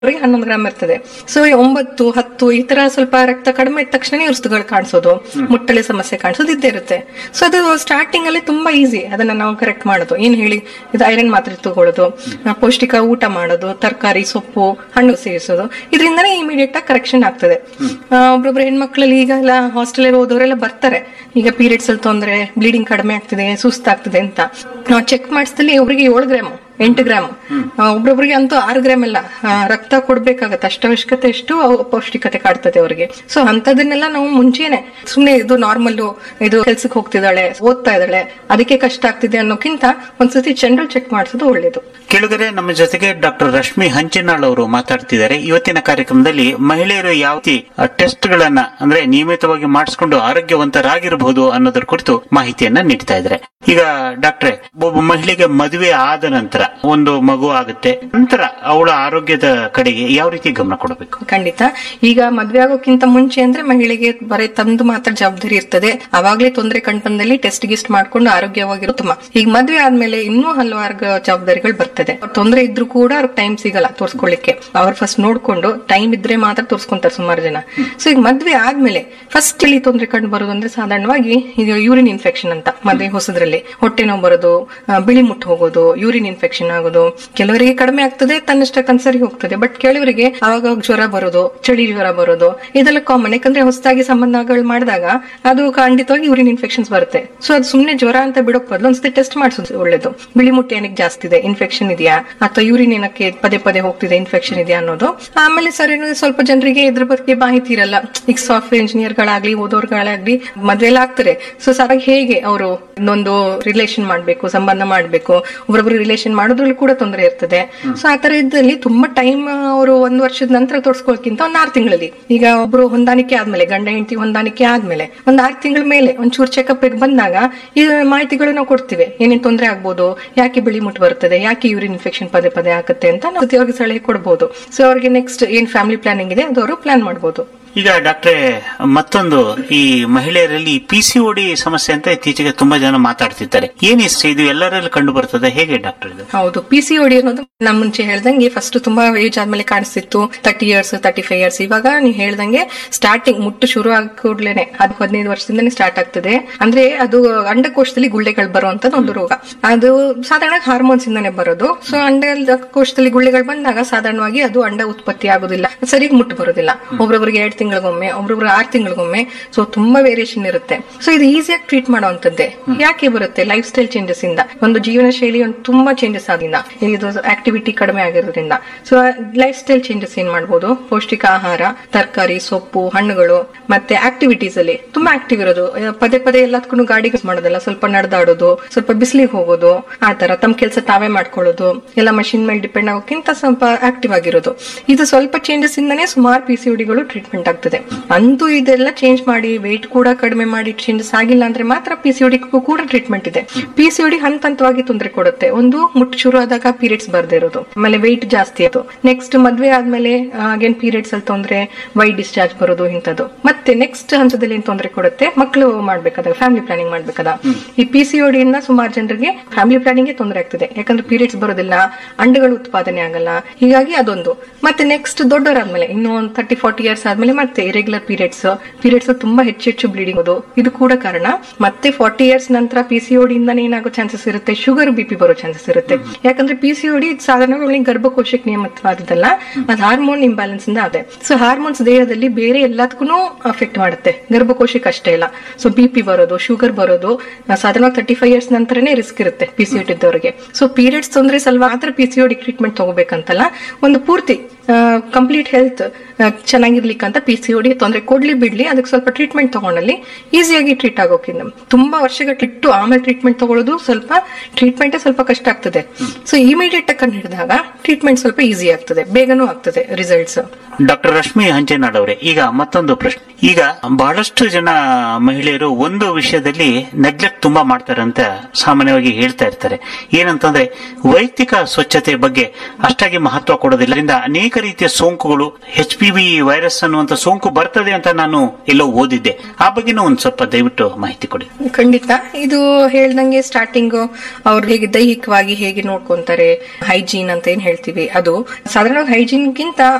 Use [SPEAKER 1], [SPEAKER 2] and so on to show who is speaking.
[SPEAKER 1] ಅವರಿಗೆ ಹನ್ನೊಂದು ಗ್ರಾಮ್ ಇರ್ತದೆ ಸೊ ಒಂಬತ್ತು ಹತ್ತು ಈ ತರ ಸ್ವಲ್ಪ ರಕ್ತ ಕಡಿಮೆ ಇದ್ದ ತಕ್ಷಣ ಋತುಗಳು ಕಾಣಿಸೋದು ಮುಟ್ಟಳೆ ಸಮಸ್ಯೆ ಕಾಣಿಸೋದು ಇದ್ದೇ ಇರುತ್ತೆ ಸೊ ಅದು ಸ್ಟಾರ್ಟಿಂಗ್ ಅಲ್ಲಿ ತುಂಬಾ ಈಸಿ ಅದನ್ನ ನಾವು ಕರೆಕ್ಟ್ ಮಾಡೋದು ಏನ್ ಹೇಳಿ ಇದು ಐರನ್ ಮಾತ್ರೆ ತಗೊಳ್ಳೋದು ಆ, ಪೌಷ್ಟಿಕ ಊಟ ಮಾಡೋದು ತರಕಾರಿ ಸೊಪ್ಪು ಹಣ್ಣು ಸೇವಿಸೋದು ಇದರಿಂದನೇ ಇಮಿಡಿಯೇಟ್ ಆಗಿ ಕರೆಕ್ಷನ್ ಆಗ್ತದೆ ಆ, ಒಬ್ಬೊಬ್ರು ಹೆಣ್ಮಕ್ಳಲ್ಲಿ ಈಗ ಎಲ್ಲ ಹಾಸ್ಟೆಲ್ ಹೋದವರೆಲ್ಲ ಬರ್ತಾರೆ ಈಗ ಪೀರಿಯಡ್ಸ್ ಅಲ್ಲಿ ತೊಂದ್ರೆ ಬ್ಲೀಡಿಂಗ್ ಕಡಿಮೆ ಆಗ್ತಿದೆ ಸುಸ್ತಾಗ್ತಿದೆ ಅಂತ ನಾವು ಚೆಕ್ ಮಾಡಿಸಿದಲ್ಲಿ ಒಬ್ರಿಗೆ ಏಳು ಗ್ರಾಮ್ ಎಂಟು ಗ್ರಾಮ್ ಒಬ್ರೊಬ್ರಿಗೆ ಅಂತೂ ಆರು ಗ್ರಾಮ್ ಎಲ್ಲ ಆ, ರಕ್ತ ಕೊಡ್ಬೇಕಾಗತ್ತೆ ಅಷ್ಟ ಅವಶ್ಯಕತೆ ಎಷ್ಟು ಪೌಷ್ಟಿಕತೆ ಕಾಡ್ತದೆ ಅವರಿಗೆ ಸೊ ಅಂತದನ್ನೆಲ್ಲ ನಾವು ಮುಂಚೆನೆ ಸುಮ್ನೆ ಇದು ನಾರ್ಮಲ್ ಇದು ಕೆಲ್ಸಕ್ಕೆ ಹೋಗ್ತಿದ್ದಾಳೆ ಓದ್ತಾ ಇದ್ದಾಳೆ ಅದಕ್ಕೆ ಕಷ್ಟ ಆಗ್ತಿದೆ ಅನ್ನೋಕ್ಕಿಂತ ಒಂದ್ಸತಿ ಜನರಲ್ ಚೆಕ್ ಮಾಡಿಸೋದು ಒಳ್ಳೇದು
[SPEAKER 2] ಕೆಳಗರೆ ನಮ್ಮ ಜೊತೆಗೆ ಡಾಕ್ಟರ್ ರಶ್ಮಿ ಹಂಚಿನಾಳ್ ಅವರು ಮಾತಾಡ್ತಿದ್ದಾರೆ ಇವತ್ತಿನ ಕಾರ್ಯಕ್ರಮದಲ್ಲಿ ಮಹಿಳೆಯರು ಯಾವ ರೀತಿ ಟೆಸ್ಟ್ ಗಳನ್ನ ಅಂದ್ರೆ ನಿಯಮಿತವಾಗಿ ಮಾಡಿಸಿಕೊಂಡು ಆರೋಗ್ಯವಂತರಾಗಿರಬಹುದು ಅನ್ನೋದ್ರ ಕುರಿತು ಮಾಹಿತಿಯನ್ನ ನೀಡ್ತಾ ಇದ್ದಾರೆ ಈಗ ಡಾಕ್ಟ್ರೆ ಒಬ್ಬ ಮಹಿಳೆಗೆ ಮದುವೆ ಆದ ನಂತರ ಒಂದು ಮಗು ಆಗುತ್ತೆ ನಂತರ ಅವಳ ಆರೋಗ್ಯದ ಕಡೆಗೆ ಯಾವ ರೀತಿ ಗಮನ ಕೊಡಬೇಕು
[SPEAKER 1] ಖಂಡಿತ ಈಗ ಮದ್ವೆ ಆಗೋಕ್ಕಿಂತ ಮುಂಚೆ ಅಂದ್ರೆ ಮಹಿಳೆಗೆ ಬರೀ ತಂದು ಮಾತ್ರ ಜವಾಬ್ದಾರಿ ಇರ್ತದೆ ಅವಾಗ್ಲೇ ತೊಂದರೆ ಕಂಡ್ಬಂದಲ್ಲಿ ಟೆಸ್ಟ್ ಗಿಸ್ಟ್ ಮಾಡ್ಕೊಂಡು ಆರೋಗ್ಯವಾಗಿರೋ ಉತ್ತಮ ಈಗ ಮದ್ವೆ ಆದ್ಮೇಲೆ ಇನ್ನೂ ಹಲವಾರು ಗ- ಜವಾಬ್ದಾರಿಗಳು ಬರ್ತದೆ ಅವ್ರ್ ತೊಂದರೆ ಇದ್ರೂ ಕೂಡ ಅವ್ರಿಗೆ ಟೈಮ್ ಸಿಗಲ್ಲ ತೋರ್ಸ್ಕೊಳ್ಳಿಕ್ಕೆ ಅವ್ರು ಫಸ್ಟ್ ನೋಡ್ಕೊಂಡು ಟೈಮ್ ಇದ್ರೆ ಮಾತ್ರ ತೋರ್ಸ್ಕೊಂತಾರೆ ಸುಮಾರು ಜನ ಸೊ ಈಗ ಮದ್ವೆ ಆದ್ಮೇಲೆ ಫಸ್ಟ್ ಇಲ್ಲಿ ತೊಂದರೆ ಕಂಡು ಬರೋದು ಅಂದ್ರೆ ಸಾಧಾರಣವಾಗಿ ಇದು ಯೂರಿನ್ ಇನ್ಫೆಕ್ಷನ್ ಅಂತ ಮದ್ವೆ ಹೊಸದ್ರಲ್ಲಿ ಹೊಟ್ಟೆ ನೋವು ಬರೋದು ಆ, ಬಿಳಿ ಮುಟ್ಟು ಹೋಗೋದು ಯೂರಿನ್ ಇನ್ಫೆಕ್ಷನ್ ಆಗೋದು ಕೆಲವರಿಗೆ ಕಡಿಮೆ ಆಗ್ತದೆ ತನ್ನಷ್ಟಕ್ಕಂತ ಸರಿ ಹೋಗ್ತದೆ ಬಟ್ ಕೆಲವರಿಗೆ ಅವಾಗ ಜ್ವರ ಬರೋದು ಚಳಿ ಜ್ವರ ಬರೋದು ಇದೆಲ್ಲ ಕಾಮನ್ ಯಾಕಂದ್ರೆ ಹೊಸದಾಗಿ ಸಂಬಂಧಗಳು ಮಾಡಿದಾಗ ಅದು ಖಂಡಿತವಾಗಿ ಯೂರಿನ್ ಇನ್ಫೆಕ್ಷನ್ಸ್ ಬರುತ್ತೆ ಸೊ ಅದು ಸುಮ್ನೆ ಜ್ವರ ಅಂತ ಬಿಡೋಕ್ ಬದಲು ಒಂದ್ಸತಿ ಟೆಸ್ಟ್ ಮಾಡಿಸೋದು ಒಳ್ಳೇದು ಬಿಳಿ ಮುಟ್ಟೆ ಏನಕ್ಕೆ ಜಾಸ್ತಿ ಇದೆ ಇನ್ಫೆಕ್ಷನ್ ಇದೆಯಾ ಅಥವಾ ಯೂರಿನ್ ಏನಕ್ಕೆ ಪದೇ ಪದೇ ಹೋಗ್ತಿದೆ ಇನ್ಫೆಕ್ಷನ್ ಇದೆಯಾ ಅನ್ನೋದು ಆಮೇಲೆ ಸರಿ ಸ್ವಲ್ಪ ಜನರಿಗೆ ಇದ್ರ ಬಗ್ಗೆ ಮಾಹಿತಿ ಇರಲ್ಲ ಈಗ ಸಾಫ್ಟ್ವೇರ್ ಇಂಜಿನಿಯರ್ ಗಳಾಗ್ಲಿ ಓದೋರ್ಗಳಾಗ್ಲಿ ಮದ್ವೆ ಎಲ್ಲ ಆಗ್ತಾರೆ ಸೊ ಸರಾಗಿ ಹೇಗೆ ಅವರು ಇನ್ನೊಂದು ರಿಲೇಷನ್ ಮಾಡ್ಬೇಕು ಸಂಬಂಧ ಮಾಡ್ಬೇಕು ಒಬ್ಬೊಬ್ರು ರಿಲೇಷನ್ ಮಾಡೋದ್ರಲ್ಲಿ ಕೂಡ ತೊಂದರೆ ಇರ್ತದೆ ಸೊ ಆ ತರ ಇದ್ದಲ್ಲಿ ತುಂಬಾ ಟೈಮ್ ಅವರು ಒಂದ್ ವರ್ಷದ ನಂತರ ತೋರ್ಸ್ಕೊಳ್ಕಿಂತ ಒಂದ್ ಆರು ತಿಂಗಳಲ್ಲಿ ಈಗ ಒಬ್ರು ಹೊಂದಾಣಿಕೆ ಆದ್ಮೇಲೆ ಗಂಡ ಹೆಂಡತಿ ಹೊಂದಾಣಿಕೆ ಆದ್ಮೇಲೆ ಒಂದ್ ಆರು ತಿಂಗಳ ಮೇಲೆ ಒಂಚೂರು ಚೆಕಪ್ ಬಂದಾಗ ಈ ಮಾಹಿತಿಗಳು ನಾವು ಕೊಡ್ತೀವಿ ಏನೇನ್ ತೊಂದರೆ ಆಗ್ಬೋದು ಯಾಕೆ ಬಿಳಿ ಮುಟ್ಟು ಬರ್ತದೆ ಯಾಕೆ ಯೂರಿನ್ ಇನ್ಫೆಕ್ಷನ್ ಪದೇ ಪದೇ ಆಗುತ್ತೆ ಅಂತ ನಾವು ಅವ್ರಿಗೆ ಸಲಹೆ ಕೊಡಬಹುದು ಸೊ ಅವ್ರಿಗೆ ನೆಕ್ಸ್ಟ್ ಏನ್ ಫ್ಯಾಮಿಲಿ ಪ್ಲಾನಿಂಗ್ ಇದೆ ಅದು ಅವರು ಪ್ಲಾನ್ ಮಾಡಬಹುದು
[SPEAKER 2] ಈಗ ಡಾಕ್ಟ್ರೆ ಮತ್ತೊಂದು ಈ ಮಹಿಳೆಯರಲ್ಲಿ ಪಿ ಸಿ ಡಿ ಸಮಸ್ಯೆ ಅಂತ ಇತ್ತೀಚೆಗೆ ತುಂಬಾ ಜನ ಮಾತಾಡ್ತಿದ್ದಾರೆ ಏನ್ ಇಷ್ಟ ಇದು ಎಲ್ಲರಲ್ಲಿ ಕಂಡು ಬರ್ತದೆ ಹೇಗೆ ಡಾಕ್ಟರ್ ಇದು
[SPEAKER 1] ಹೌದು ಪಿ ಸಿ ಓಡಿ ಅನ್ನೋದು ನಮ್ ಮುಂಚೆ ಹೇಳ್ದಂಗೆ ಫಸ್ಟ್ ತುಂಬಾ ಏಜ್ ಆದ್ಮೇಲೆ ಕಾಣಿಸ್ತಿತ್ತು thirty years thirty five years ಇವಾಗ ನೀವು ಹೇಳ್ದಂಗೆ ಸ್ಟಾರ್ಟಿಂಗ್ ಮುಟ್ಟು ಶುರು ಆಗ ಕೂಡ್ಲೇನೆ ಅದು ಹದಿನೈದು ವರ್ಷದಿಂದನೇ ಸ್ಟಾರ್ಟ್ ಆಗ್ತದೆ ಅಂದ್ರೆ ಅದು ಅಂಡಕೋಶದಲ್ಲಿ ಗುಳ್ಳೆಗಳು ಬರುವಂತದ್ದು ಒಂದು ರೋಗ ಅದು ಸಾಧಾರಣ ಹಾರ್ಮೋನ್ಸ್ ಇಂದಾನೆ ಬರೋದು ಸೊ ಅಂಡಕೋಶದಲ್ಲಿ ಗುಳ್ಳೆಗಳು ಬಂದಾಗ ಸಾಧಾರಣವಾಗಿ ಅದು ಅಂಡ ಉತ್ಪತ್ತಿ ಆಗೋದಿಲ್ಲ ಸರಿಯಾಗಿ ಮುಟ್ಟು ಬರೋದಿಲ್ಲ ಒಬ್ರೊಬ್ರಿಗೆ ಎರಡ್ ತಿಂಗಳಿಗೊಮ್ಮೆ ಒಬ್ರೊಬ್ರು ಆರ್ ತಿಂಗಳಿಗೊಮ್ಮೆ ಸೊ ತುಂಬಾ ವೇರಿಯೇಷನ್ ಇರುತ್ತೆ ಸೊ ಇದು ಈಸಿಯಾಗಿ ಟ್ರೀಟ್ ಮಾಡುವಂತದ್ದೇ ಯಾಕೆ ಬರುತ್ತೆ ಲೈಫ್ ಸ್ಟೈಲ್ ಚೇಂಜಸ್ ಇಂದ ಒಂದು ಜೀವನ ಶೈಲಿ ಒಂದು ತುಂಬಾ ಚೇಂಜಸ್ ಆದ್ರಿಂದ ಇದು ಆಕ್ಟಿವಿಟಿ ಕಡಿಮೆ ಆಗಿರೋದ್ರಿಂದ ಸೊ ಲೈಫ್ ಸ್ಟೈಲ್ ಚೇಂಜಸ್ ಏನ್ ಮಾಡ್ಬೋದು ಪೌಷ್ಟಿಕ ಆಹಾರ ತರಕಾರಿ ಸೊಪ್ಪು ಹಣ್ಣುಗಳು ಮತ್ತೆ ಆಕ್ಟಿವಿಟೀಸ್ ಅಲ್ಲಿ ತುಂಬಾ ಆಕ್ಟಿವ್ ಇರೋದು ಆ, ಪದೇ ಪದೇ ಎಲ್ಲದಕ್ಕೂ ಗಾಡಿ use ಮಾಡೋದಲ್ಲ ಸ್ವಲ್ಪ ನಡೆದಾಡೋದು ಸ್ವಲ್ಪ ಬಿಸಿಲಿಗೆ ಹೋಗೋದು ಆ ತರ ತಮ್ಮ ಕೆಲಸ ತಾವೇ ಮಾಡ್ಕೊಳ್ಳೋದು ಎಲ್ಲ ಮಷಿನ್ ಮೇಲೆ ಡಿಪೆಂಡ್ ಆಗೋಕ್ಕಿಂತ ಸ್ವಲ್ಪ ಆಕ್ಟಿವ್ ಆಗಿರೋದು ಇದು ಸ್ವಲ್ಪ ಚೇಂಜಸ್ ಇಂದನೇ ಸುಮಾರು ಪಿ ಸಿ ಡಿಗಳು ಟ್ರೀಟ್ಮೆಂಟ್ ಆಗ್ತದೆ ಅಂತೂ ಇದೆಲ್ಲ ಚೇಂಜ್ ಮಾಡಿ ವೆಯ್ಟ್ ಕೂಡ ಕಡಿಮೆ ಮಾಡಿ ಚೇಂಜಸ್ ಆಗಿಲ್ಲ ಅಂದ್ರೆ ಮಾತ್ರ ಪಿ ಸಿ ಕೂಡ ಟ್ರೀಟ್ಮೆಂಟ್ ಇದೆ ಪಿ ಸಿ ಡಿ ಹಂತ ಹಂತವಾಗಿ ತೊಂದರೆ ಕೊಡುತ್ತೆ ಒಂದು ಮುಟ್ಟು ಶುರು ಆದಾಗ ಪೀರಿಯಡ್ಸ್ ಬರ್ದೇ ಇರೋದು ಆಮೇಲೆ ವೆಯ್ಟ್ ಜಾಸ್ತಿ ಅದು ನೆಕ್ಸ್ಟ್ ಮದ್ವೆ ಆದ್ಮೇಲೆ ಅಗೇನ್ ಪೀರಿಯಡ್ಸ್ ಅಲ್ಲಿ ತೊಂದ್ರೆ ವೈಟ್ ಡಿಸ್ಚಾರ್ಜ್ ಬರೋದು ಇಂಥದ್ದು ಮತ್ತೆ ನೆಕ್ಸ್ಟ್ ಹಂತದಲ್ಲಿ ಏನ್ ತೊಂದರೆ ಕೊಡುತ್ತೆ ಮಕ್ಕಳು ಮಾಡ್ಬೇಕಾದಾಗ ಫ್ಯಾಮಿಲಿ ಪ್ಲಾನಿಂಗ್ ಮಾಡ್ಬೇಕಾದ ಈ ಪಿ ಸಿ ಇಂದ ಸುಮಾರು ಜನರಿಗೆ ಫ್ಯಾಮಿಲಿ ಪ್ಲಾನಿಂಗ್ ತೊಂದರೆ ಆಗ್ತದೆ ಯಾಕಂದ್ರೆ ಪೀರಿಯಡ್ಸ್ ಬರೋದಿಲ್ಲ ಅಂಡಗಳು ಉತ್ಪಾದನೆ ಆಗಲ್ಲ ಹೀಗಾಗಿ ಅದೊಂದು ಮತ್ತೆ ನೆಕ್ಸ್ಟ್ ದೊಡ್ಡವರಾದ್ಮೇಲೆ ಇನ್ನು ಒಂದು ತರ್ಟಿ ಫಾರ್ಟಿ ಇಯರ್ಸ್ ಆದ್ಮೇಲೆ ಮತ್ತೆ ಇರೆಗ್ಯುಲರ್ ಪೀರಿಯಡ್ಸ್ ಪೀರಿಯಡ್ಸ್ ತುಂಬಾ ಹೆಚ್ಚು ಹೆಚ್ಚು ಬ್ಲೀಡಿಂಗ್ ಅದು ಇದು ಕೂಡ ಕಾರಣ ಮತ್ತೆ ಫಾರ್ಟಿ ಇಯರ್ಸ್ ನಂತರ ಪಿ ಸಿ ಇಂದಾನೆ ಏನಾಗೋ ಚಾನ್ಸಸ್ ಇರುತ್ತೆ ಶುಗರ್ ಬಿ ಪಿ ಬರೋ ಚಾನ್ಸಸ್ ಇರುತ್ತೆ ಯಾಕಂದ್ರೆ ಪಿ ಸಿ ಓಡಿ ಸಾಧಾರಣವಾಗಿ ಗರ್ಭಕೋಶಕ್ಕೆ ನಿಯಮಿತವಾದದ್ದಲ್ಲ ಅದು ಹಾರ್ಮೋನ್ ಇಂಬ್ಯಾಲೆನ್ಸ್ ಇಂದ ಆದೆ ಸೊ ಹಾರ್ಮೋನ್ಸ್ ದೇಹದಲ್ಲಿ ಬೇರೆ ಎಲ್ಲದಕ್ಕೂ ಅಫೆಕ್ಟ್ ಮಾಡುತ್ತೆ ಗರ್ಭಕೋಶಕ್ಕೆ ಅಷ್ಟೇ ಇಲ್ಲ ಸೊ ಬಿ ಪಿ ಬರೋದು ಶುಗರ್ ಬರೋದು ಆ, ಸಾಧಾರಣವಾಗಿ ತರ್ಟಿ ಫೈವ್ ಇಯರ್ಸ್ ನಂತರನೇ ರಿಸ್ಕ್ ಇರುತ್ತೆ ಪಿ ಸಿ ಇದ್ದವರಿಗೆ ಸೊ ಪೀರಿಯಡ್ಸ್ ತೊಂದರೆ ಸಲುವಾಗಿ ಮಾತ್ರ ಪಿ ಸಿ ಟ್ರೀಟ್ಮೆಂಟ್ ತಗೋಬೇಕಂತಲ್ಲ ಒಂದು ಪೂರ್ತಿ ಕಂಪ್ಲೀಟ್ ಹೆಲ್ತ್ ಚೆನ್ನಾಗಿರ್ಲಿಕ್ಕೆ ಅಂತ ಪಿ ಸಿ ಓಡಿ ತೊಂದರೆ ಕೊಡ್ಲಿ ಬಿಡ್ಲಿ ಅದಕ್ಕೆ ಸ್ವಲ್ಪ ಟ್ರೀಟ್ಮೆಂಟ್ ತಗೊಂಡಲ್ಲಿ ಈಸಿಯಾಗಿ ಟ್ರೀಟ್ ಆಗೋಕ್ಕಿಂತ ತುಂಬಾ ವರ್ಷಗಟ್ಟಿಟ್ಟು ಆಮೇಲೆ ಟ್ರೀಟ್ಮೆಂಟ್ ತಗೊಳ್ಳೋದು ಸ್ವಲ್ಪ ಟ್ರೀಟ್ಮೆಂಟ್ ಸ್ವಲ್ಪ ಕಷ್ಟ ಆಗ್ತದೆ ಸೊ ಇಮಿಡಿಯೇಟ್ ಆಗಿ ಕಂಡು ಹಿಡಿದಾಗ ಟ್ರೀಟ್ಮೆಂಟ್ ಸ್ವಲ್ಪ ಈಸಿ ಆಗ್ತದೆ ಬೇಗನೂ ಆಗ್ತದೆ ರಿಸಲ್ಟ್ಸ್
[SPEAKER 2] ಡಾಕ್ಟರ್ ರಶ್ಮಿ ಹಂಚೇನಾಡ್ ಅವರೇ ಈಗ ಮತ್ತೊಂದು ಪ್ರಶ್ನೆ ಈಗ ಬಹಳಷ್ಟು ಜನ ಮಹಿಳೆಯರು ಒಂದು ವಿಷಯದಲ್ಲಿ ನೆಗ್ಲೆಕ್ಟ್ ತುಂಬಾ ಮಾಡ್ತಾರೆ ಅಂತ ಸಾಮಾನ್ಯವಾಗಿ ಹೇಳ್ತಾ ಇರ್ತಾರೆ ಏನಂತಂದ್ರೆ ವೈಯಕ್ತಿಕ ಸ್ವಚ್ಛತೆ ಬಗ್ಗೆ ಅಷ್ಟಾಗಿ ಮಹತ್ವ ಕೊಡೋದಿಲ್ಲ ಅದರಿಂದ ಅನೇಕ ರೀತಿಯ ಸೋಂಕುಗಳು ಎಚ್ ಪಿ ವಿ ವೈರಸ್ ಅನ್ನುವಂತ ಸೋಂಕು ಬರ್ತದೆ ಅಂತ ನಾನು ಎಲ್ಲೋ ಓದಿದ್ದೆ ಆ ಬಗ್ಗೆನೂ ಒಂದ್ ಸ್ವಲ್ಪ ದಯವಿಟ್ಟು ಮಾಹಿತಿ ಕೊಡಿ
[SPEAKER 1] ಖಂಡಿತ ಇದು ಹೇಳ್ದಂಗೆ ಸ್ಟಾರ್ಟಿಂಗ್ ಅವ್ರು ಹೇಗೆ ದೈಹಿಕವಾಗಿ ಹೇಗೆ ನೋಡ್ಕೊಂತಾರೆ ಹೈಜೀನ್ ಅಂತ ಏನ್ ಹೇಳ್ತೀವಿ ಅದು ಸಾಧಾರಣ ಹೈಜೀನ್ಗಿಂತ